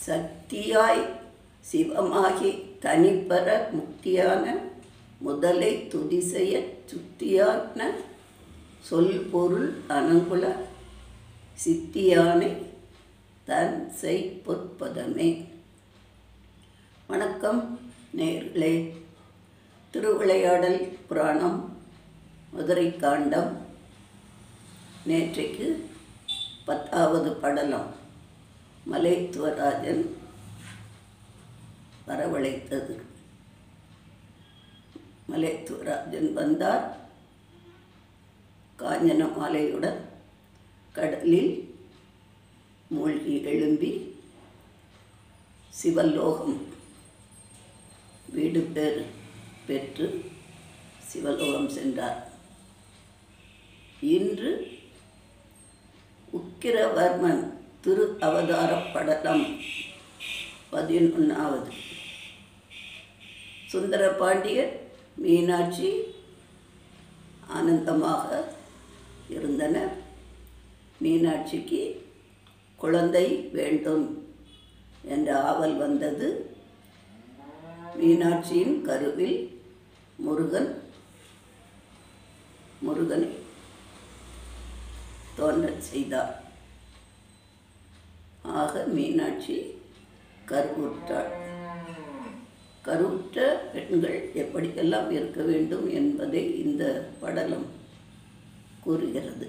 சக்தியாய் சிவமாகி தனிப்பெற முக்தியான முதலை துதி செய்ய சுத்தியான சொல் பொருள் அனங்குல சித்தியானை தன் செய் பொற்பதமே வணக்கம் நேர்களே திருவிளையாடல் புராணம் மதுரை காண்டம் நேற்றைக்கு பத்தாவது படலம் மலைத்துவராஜன் வரவழைத்தது மலைத்துவராஜன் வந்தார் காஞ்சன மாலையுடன் கடலில் மூழ்கி எழும்பி சிவலோகம் வீடு பேர் பெற்று சிவலோகம் சென்றார் இன்று உக்கிரவர்மன் திரு அவதார படலம் பதினொன்றாவது சுந்தர பாண்டியர் மீனாட்சி ஆனந்தமாக இருந்தனர் மீனாட்சிக்கு குழந்தை வேண்டும் என்ற ஆவல் வந்தது மீனாட்சியின் கருவில் முருகன் முருகனை தோன்றச் செய்தார் ஆக மீனாட்சி கருவுற்றாள் கருவுற்ற பெண்கள் எப்படியெல்லாம் இருக்க வேண்டும் என்பதை இந்த படலம் கூறுகிறது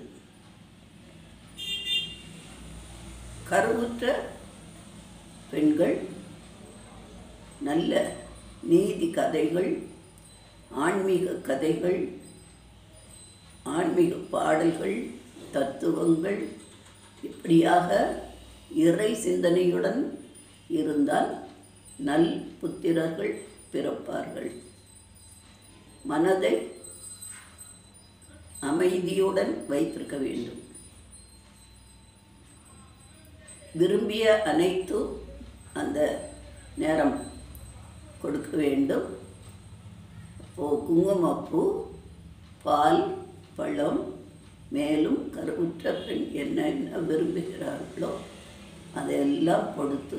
கருவுற்ற பெண்கள் நல்ல நீதி கதைகள் ஆன்மீக கதைகள் ஆன்மீக பாடல்கள் தத்துவங்கள் இப்படியாக இறை சிந்தனையுடன் இருந்தால் நல் புத்திரர்கள் பிறப்பார்கள் மனதை அமைதியுடன் வைத்திருக்க வேண்டும் விரும்பிய அனைத்தும் அந்த நேரம் கொடுக்க வேண்டும் இப்போ குங்குமப்பூ பால் பழம் மேலும் கருவுற்ற பெண் என்ன என்ன விரும்புகிறார்களோ அதையெல்லாம் கொடுத்து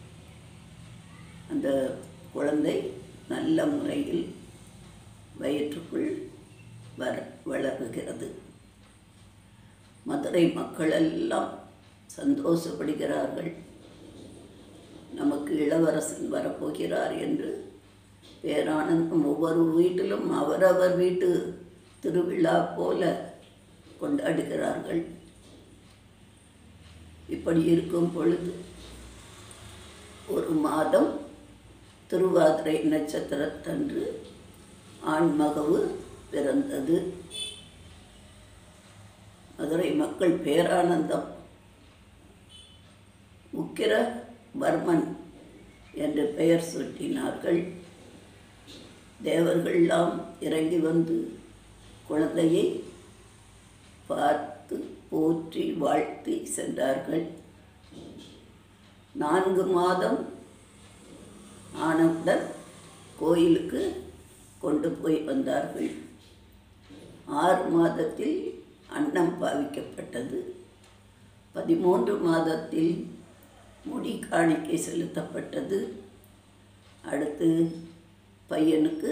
அந்த குழந்தை நல்ல முறையில் வயிற்றுக்குள் வர வளருகிறது மதுரை மக்கள் எல்லாம் சந்தோஷப்படுகிறார்கள் நமக்கு இளவரசன் வரப்போகிறார் என்று பேரானந்தம் ஒவ்வொரு வீட்டிலும் அவரவர் வீட்டு திருவிழா போல கொண்டாடுகிறார்கள் இப்படி இருக்கும் பொழுது ஒரு மாதம் திருவாதிரை நட்சத்திரத்தன்று ஆண்மகவு பிறந்தது மதுரை மக்கள் பேரானந்தம் உக்கிர வர்மன் என்று பெயர் சூட்டினார்கள் தேவர்கள்லாம் இறங்கி வந்து குழந்தையை பார்த்து போற்றி வாழ்த்தி சென்றார்கள் நான்கு மாதம் ஆனவுடன் கோயிலுக்கு கொண்டு போய் வந்தார்கள் ஆறு மாதத்தில் அன்னம் பாவிக்கப்பட்டது பதிமூன்று மாதத்தில் முடி காணிக்கை செலுத்தப்பட்டது அடுத்து பையனுக்கு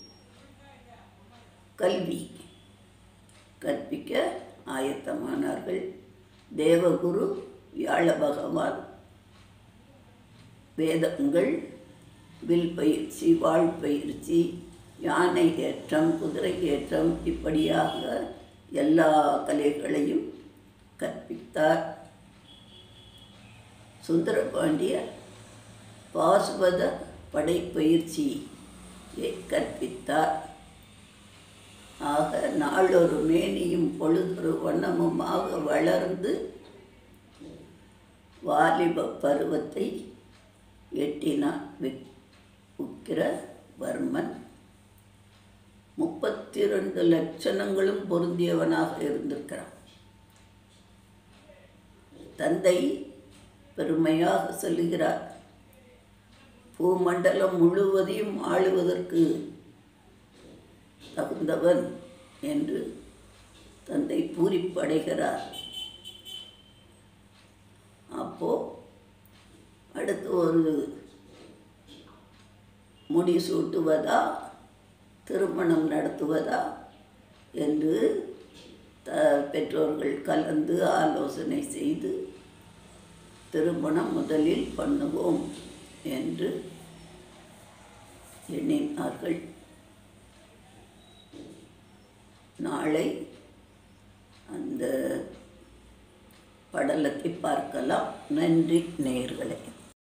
கல்வி கற்பிக்க ஆயத்தமானார்கள் தேவகுரு வியாழ பகவான் வேதங்கள் வில் பயிற்சி வாழ் பயிற்சி யானை ஏற்றம் குதிரை ஏற்றம் இப்படியாக எல்லா கலைகளையும் கற்பித்தார் சுந்தரபாண்டியர் பாசுபத படைப்பயிற்சியை கற்பித்தார் ஆக நாளொரு மேனியும் பொழுதொரு வண்ணமுமாக வளர்ந்து வாலிப பருவத்தை எட்டினான் விக் உக்கிரவர்மன் முப்பத்தி ரெண்டு லட்சணங்களும் பொருந்தியவனாக இருந்திருக்கிறான் தந்தை பெருமையாக சொல்லுகிறார் பூமண்டலம் முழுவதையும் ஆளுவதற்கு தகுந்தவன் என்று தந்தை பூரிப்படைகிறார் அப்போ அடுத்து ஒரு முடிசூட்டுவதா திருமணம் நடத்துவதா என்று த பெற்றோர்கள் கலந்து ஆலோசனை செய்து திருமணம் முதலில் பண்ணுவோம் என்று எண்ணினார்கள் நாளை அந்த படலத்தை பார்க்கலாம் நன்றி நேயர்களே